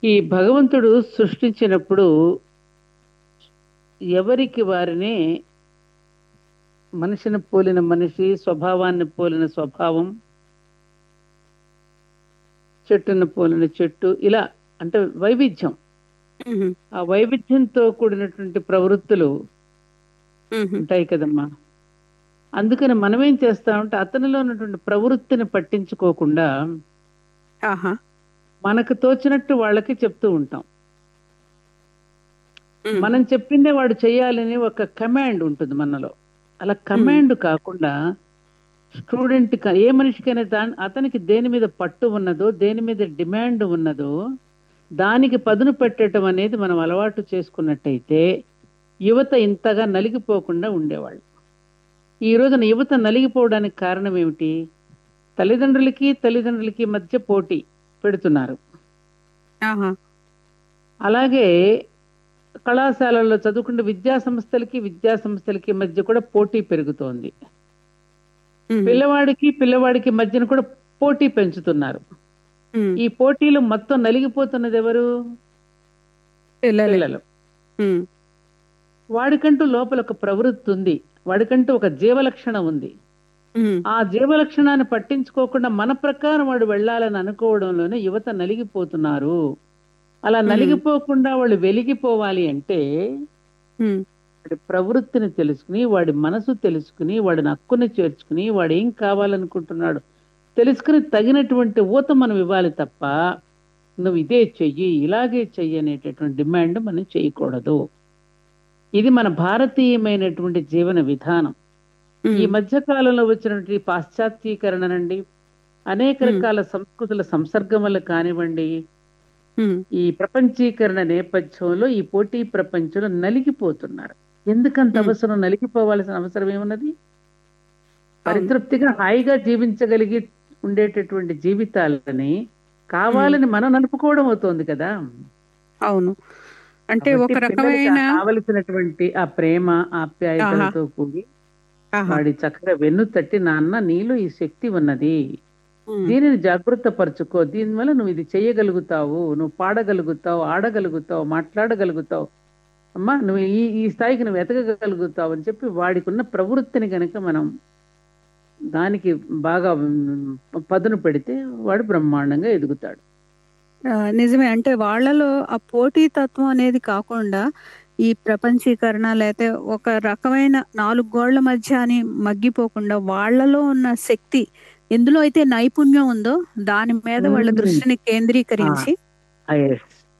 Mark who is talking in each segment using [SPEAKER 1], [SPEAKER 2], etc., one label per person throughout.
[SPEAKER 1] ఈ భగవంతుడు సృష్టించినప్పుడు ఎవరికి వారిని మనిషిని పోలిన మనిషి స్వభావాన్ని పోలిన స్వభావం చెట్టును పోలిన చెట్టు ఇలా అంటే వైవిధ్యం
[SPEAKER 2] మ్మ్.
[SPEAKER 1] ఆ వైవిధ్యంతో కూడినటువంటి ప్రవృత్తులు
[SPEAKER 2] మ్మ్.
[SPEAKER 1] ఉంటాయి కదమ్మా అందుకని మనం ఏం చేస్తామంటే అతనిలో ఉన్నటువంటి ప్రవృత్తిని పట్టించుకోకుండా
[SPEAKER 2] ఆహా
[SPEAKER 1] మనకు తోచినట్టు వాళ్ళకి చెప్తూ ఉంటాం
[SPEAKER 2] మ్మ్.
[SPEAKER 1] మనం చెప్పిందే వాడు చేయాలని ఒక కమాండ్ ఉంటుంది మనలో అలా కమాండ్ కాకుండా స్టూడెంట్ ఏ మనిషికైనా దాని అతనికి దేని మీద పట్టు ఉన్నదో దేని మీద డిమాండ్ ఉన్నదో దానికి పదును పెట్టడం అనేది మనం అలవాటు చేసుకున్నట్టయితే యువత ఇంతగా నలిగిపోకుండా ఉండేవాళ్ళు ఈ రోజున యువత నలిగిపోవడానికి కారణం ఏమిటి తల్లిదండ్రులకి తల్లిదండ్రులకి మధ్య పోటీ పెడుతున్నారు
[SPEAKER 2] ఆహా
[SPEAKER 1] అలాగే కళాశాలల్లో చదువుకుంటే విద్యా సంస్థలకి విద్యా సంస్థలకి మధ్య కూడా పోటీ పెరుగుతోంది
[SPEAKER 2] మ్మ్.
[SPEAKER 1] పిల్లవాడికి పిల్లవాడికి మధ్యన కూడా పోటీ పెంచుతున్నారు
[SPEAKER 2] మ్మ్.
[SPEAKER 1] ఈ పోటీలు మొత్తం నలిగిపోతున్నది ఎవరు
[SPEAKER 2] పిల్లలే
[SPEAKER 1] పిల్లలు
[SPEAKER 2] మ్మ్.
[SPEAKER 1] వాడికంటూ లోపల ఒక ప్రవృత్తి ఉంది వాడికంటూ ఒక జీవలక్షణం ఉంది
[SPEAKER 2] మ్మ్.
[SPEAKER 1] ఆ జీవలక్షణాన్ని పట్టించుకోకుండా మన ప్రకారం వాడు వెళ్ళాలని అనుకోవడంలోనే యువత నలిగిపోతున్నారు అలా నలిగిపోకుండా వాళ్ళు వెలిగిపోవాలి అంటే
[SPEAKER 2] మ్మ్.
[SPEAKER 1] వాడి ప్రవృత్తిని తెలుసుకుని వాడి మనసు తెలుసుకుని వాడిని హక్కుని చేర్చుకుని వాడు ఏం కావాలనుకుంటున్నాడు తెలుసుకుని తగినటువంటి ఊత మనం ఇవ్వాలి తప్ప నువ్వు ఇదే చెయ్యి ఇలాగే చెయ్యి అనేటటువంటి డిమాండ్ మనం చేయకూడదు ఇది మన భారతీయమైనటువంటి జీవన విధానం ఈ
[SPEAKER 2] మ్మ్.
[SPEAKER 1] మధ్య కాలంలో వచ్చినటువంటి పాశ్చాత్యీకరణనండి అనేక
[SPEAKER 2] Hmm.
[SPEAKER 1] రకాల సంస్కృతుల సంసర్గములు కానివ్వండి
[SPEAKER 2] మ్మ్.
[SPEAKER 1] ఈ ప్రపంచీకరణ నేపథ్యంలో ఈ పోటీ ప్రపంచంలో నలిగిపోతున్నారు ఎందుకంత
[SPEAKER 2] Hmm.
[SPEAKER 1] అవసరం నలిగిపోవాల్సిన అవసరం ఏమున్నది పరితృప్తిగా హాయిగా జీవించగలిగి ఉండేటటువంటి జీవితాలని కావాలని మనం నలుపుకోవడం అవుతోంది కదా
[SPEAKER 2] అవును అంటే
[SPEAKER 1] కాబట్టి
[SPEAKER 2] ఒక
[SPEAKER 1] పిల్లలకి
[SPEAKER 2] రకమైన
[SPEAKER 1] ఆ కావలసినటువంటి ఆ ప్రేమ ఆప్యాయతలతో కూడి
[SPEAKER 2] ఆహా.
[SPEAKER 1] వాడి చక్కగా వెన్ను తట్టి నాన్న నీలో ఈ శక్తి ఉన్నది
[SPEAKER 2] మ్మ్.
[SPEAKER 1] దీనిని జాగృత పరుచుకో దీనివల్ల నువ్వు ఇది చేయగలుగుతావు నువ్వు పాడగలుగుతావు ఆడగలుగుతావు మాట్లాడగలుగుతావు అమ్మా నువ్వు ఈ ఈ స్థాయికి నువ్వు ఎదగగలుగుతావు అని చెప్పి వాడికి ఉన్న ప్రవృత్తిని కనుక మనం దానికి బాగా మ్, పదును పెడితే వాడు బ్రహ్మాండంగా ఎదుగుతాడు
[SPEAKER 2] ఆ, నిజమే అంటే వాళ్ళలో ఆ పోటీ తత్వం అనేది కాకుండా ఈ ప్రపంచీకరణ లేకపోతే ఒక రకమైన నాలుగు గోళ్ల మధ్య అని మగ్గిపోకుండా వాళ్ళలో ఉన్న శక్తి ఎందులో అయితే నైపుణ్యం ఉందో దాని మీద వాళ్ళ
[SPEAKER 1] మ్మ్.
[SPEAKER 2] దృష్టిని కేంద్రీకరించి
[SPEAKER 1] ఆ, yes.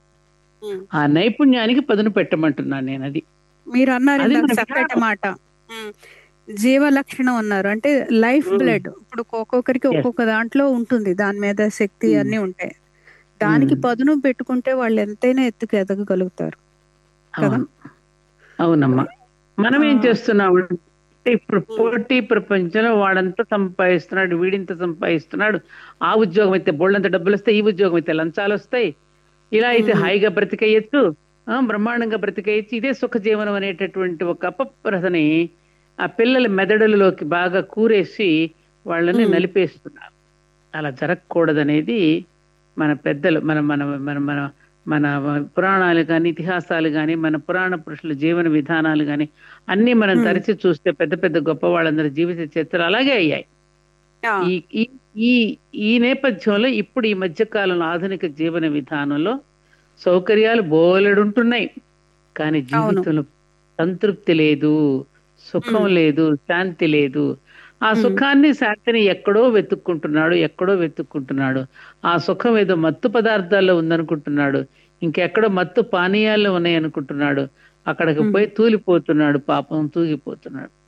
[SPEAKER 1] ఆ నైపుణ్యానికి పదును పెట్టమంటున్నాను నేను అది
[SPEAKER 2] మీరు అన్నారు
[SPEAKER 1] అది
[SPEAKER 2] ఇందాక
[SPEAKER 1] మన
[SPEAKER 2] చక్కటి
[SPEAKER 1] విధానం.
[SPEAKER 2] మాట మ్మ్. జీవ లక్షణం అన్నారు అంటే లైఫ్
[SPEAKER 1] మ్మ్.
[SPEAKER 2] బ్లడ్ ఇప్పుడు ఒక్కొక్కరికి
[SPEAKER 1] Yes.
[SPEAKER 2] ఒక్కొక్క దాంట్లో ఉంటుంది దాని మీద శక్తి
[SPEAKER 1] మ్మ్.
[SPEAKER 2] అన్ని ఉంటాయి దానికి
[SPEAKER 1] మ్మ్.
[SPEAKER 2] పదును పెట్టుకుంటే వాళ్ళు ఎంతైనా ఎత్తుకు ఎదగగలుగుతారు కదా?
[SPEAKER 1] అవును అవునమ్మా మనం ఏం
[SPEAKER 2] ఆ.
[SPEAKER 1] చేస్తున్నాం అంటే ఇప్పుడు పోటీ ప్రపంచంలో వాడంతా సంపాదిస్తున్నాడు వీడింత సంపాదిస్తున్నాడు ఆ ఉద్యోగం అయితే బోళ్ళంత డబ్బులు వస్తాయి ఈ ఉద్యోగం అయితే లంచాలు వస్తాయి ఇలా అయితే
[SPEAKER 2] మ్మ్.
[SPEAKER 1] హాయిగా బ్రతికేయచ్చు ఆ, బ్రహ్మాండంగా బ్రతికేయచ్చు ఇదే సుఖ జీవనం అనేటటువంటి ఒక అపప్రథని ఆ పిల్లల మెదడులలోకి బాగా కూరేసి వాళ్ళని
[SPEAKER 2] మ్మ్.
[SPEAKER 1] నలిపేస్తున్నారు అలా జరగకూడదనేది మన పెద్దలు మన మన మన మన మన పురాణాలు కానీ ఇతిహాసాలు కానీ మన పురాణ పురుషుల జీవన విధానాలు కానీ అన్ని మనం
[SPEAKER 2] మ్మ్.
[SPEAKER 1] తరచి చూస్తే పెద్ద పెద్ద గొప్ప వాళ్ళందరి జీవిత చరిత్రలు అలాగే అయ్యాయి
[SPEAKER 2] ఆ,
[SPEAKER 1] ఈ ఈ- ఈ ఈ నేపథ్యంలో ఇప్పుడు ఈ మధ్య కాలంలో ఆధునిక జీవన విధానంలో సౌకర్యాలు బోలెడుంటున్నాయి కానీ జీవితంలో సంతృప్తి లేదు సుఖం
[SPEAKER 2] మ్మ్.
[SPEAKER 1] లేదు శాంతి లేదు ఆ
[SPEAKER 2] మ్మ్.
[SPEAKER 1] సుఖాన్ని శాంతిని ఎక్కడో వెతుక్కుంటున్నాడు ఎక్కడో వెతుక్కుంటున్నాడు ఆ సుఖం ఏదో మత్తు పదార్థాల్లో ఉందనుకుంటున్నాడు ఇంకెక్కడో మత్తు పానీయాల్లో ఉన్నాయి అనుకుంటున్నాడు అక్కడికి
[SPEAKER 2] మ్మ్.
[SPEAKER 1] పోయి తూలిపోతున్నాడు పాపం తూగిపోతున్నాడు